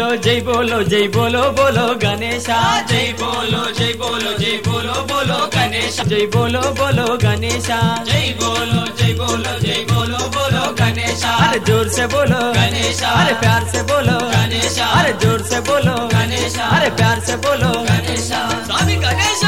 బోలో జై బోలో జై బోలో బోలో గణేశ జై బోలో జై బోలో జై బోలో బోలో గణేశ జై బోలో బోలో గణేశ జై బోలో జై బోలో జై బోలో బోలో గణేశ अरे जोर से बोलो गणेशा। अरे प्यार से बोलो गणेशा। अरे जोर से बोलो गणेशा। अरे प्यार से बोलो గణేశ స్వామి గణేశ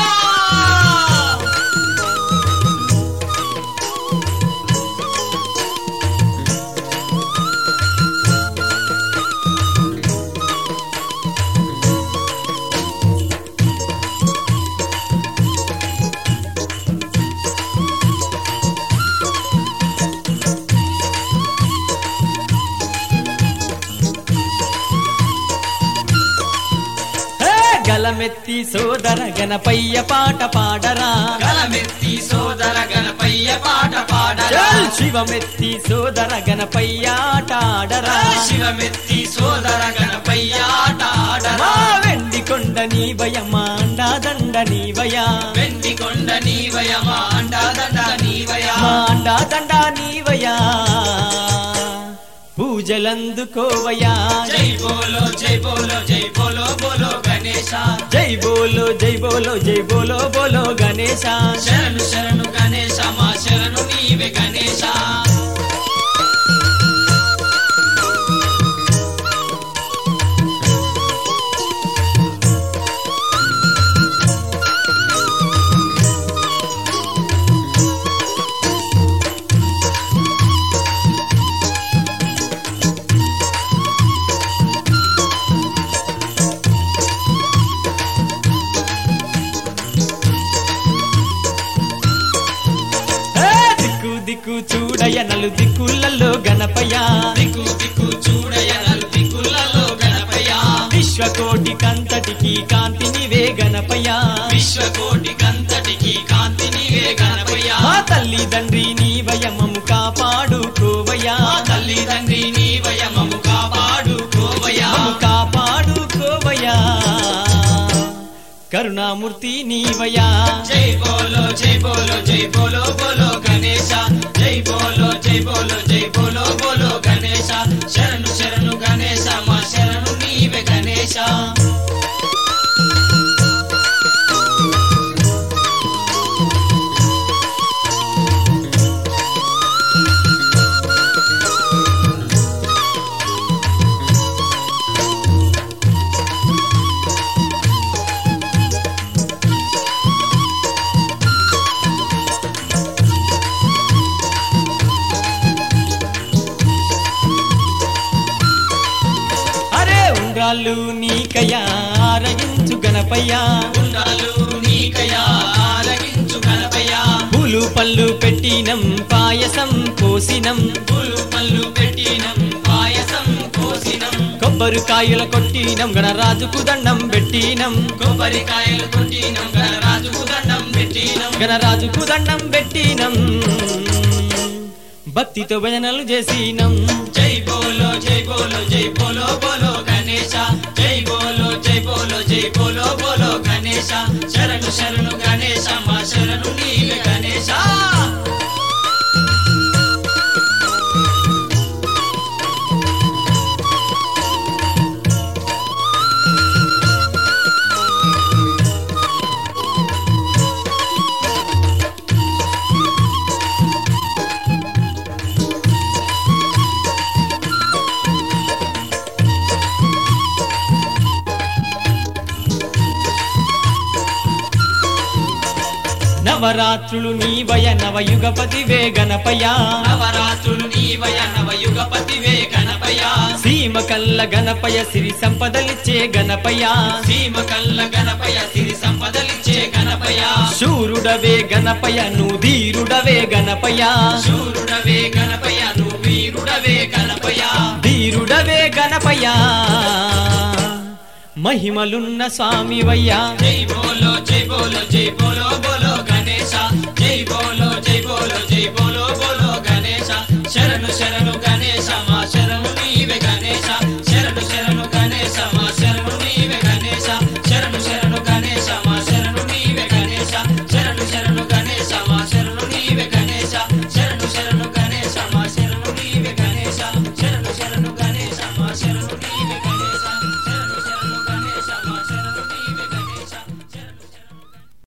హే, గలమెత్తి సోదర గణపయ్య పాట పాడరా గలమెత్తి సోదర గణపయ్య పాట పాడరా చల్ శివమెత్తి సోదర గణపయ్య ఆట ఆడరా శివమెత్తి సోదర గణపయ్య ఆట ఆడరా మా వెండి కొండ నీవయమా అండాదండ నీవయా వెండి కొండ నీవయ మా అండాదండ నీవయ మా అండాదండ నీవయా పూజలందుకోవయా జై బోలో జై బోలో జై బోలో బోలో గణేశ జై బోలో జై బోలో జై బోలో బోలో గణేశ శరణు శరణు గణేశ మా శరణు నీవే గణేశ ఏ, దిక్కు దిక్కు చూడయ నలు దిక్కులలో గణపయ్య దిక్కు దిక్కు చూడయ నలు దిక్కులలో గణపయ్య విశ్వకోటి కంతటికి కాంతి నివే గణపయ్య విశ్వకోటి కంతటికి కాంతి నీవే గణపయ్య మా తల్లి తండ్రి నీవయమము కాపాడుకోవయ్యా మా తల్లి తండ్రి నీవయ మము కాపాడు కోవయ మమ్ము కాపాడుకోవయ్యా కరుణామూర్తి నీవయ్యా జై బోలో జై బోలో జై బోలో బోలో గణేశ జై బోలో జై బోలో జై బోలో బోలో గణేశ శరణు శరణు గణేశ మా శరణు నీవే గణేశ అరే ఉండ్రాళ్ళు నీకయ్యా ఆరగించు గణపయ్యా ఉండాలు నీకయా ఆలగించు గణపయ్య పూలు పళ్ళు పెట్టినం పాయసం పోసినం పూలు పళ్ళు పెట్టినం పాయసం కోసినం కొబ్బరికాయల కొట్టినం గణరాజుకు దండం పెట్టినం కొబ్బరికాయలు కొట్టినం గణరాజుకు దండం పెట్టినం గణరాజుకు దండం పెట్టినం భక్తితో భజనలు చేసినం జై బోలో జై బోలో జై బోలో బోలో గణేశ జై బోలో జై బోలో జై బోలో బోలో గణేశ శరణు శరణు గణేశ మా శరణు నీవే గణేశ నవరాత్రులు నీవయ నవయుగపతివే గణపయ్యా నవరాత్రులు నీవయ నవయుగపతివే గణపయ సీమ కల్ల గణపయ సిరి సంపదలిచ్చే గణపయ్యా సీమ కల్ల గణపయ సిరి సంపదలిచ్చే గణపయ శూరుడవే గణపయ నువ్వు ధీరుడవే గణపయ్యా శూరుడవే గణపయ నువ్వు వీరుడవే గణపయ ధీరుడవే గణపయ్యా మహిమలున్న స్వామివయ్యా జై బోలో జై బోలో జై బోలో బోలో గణేశ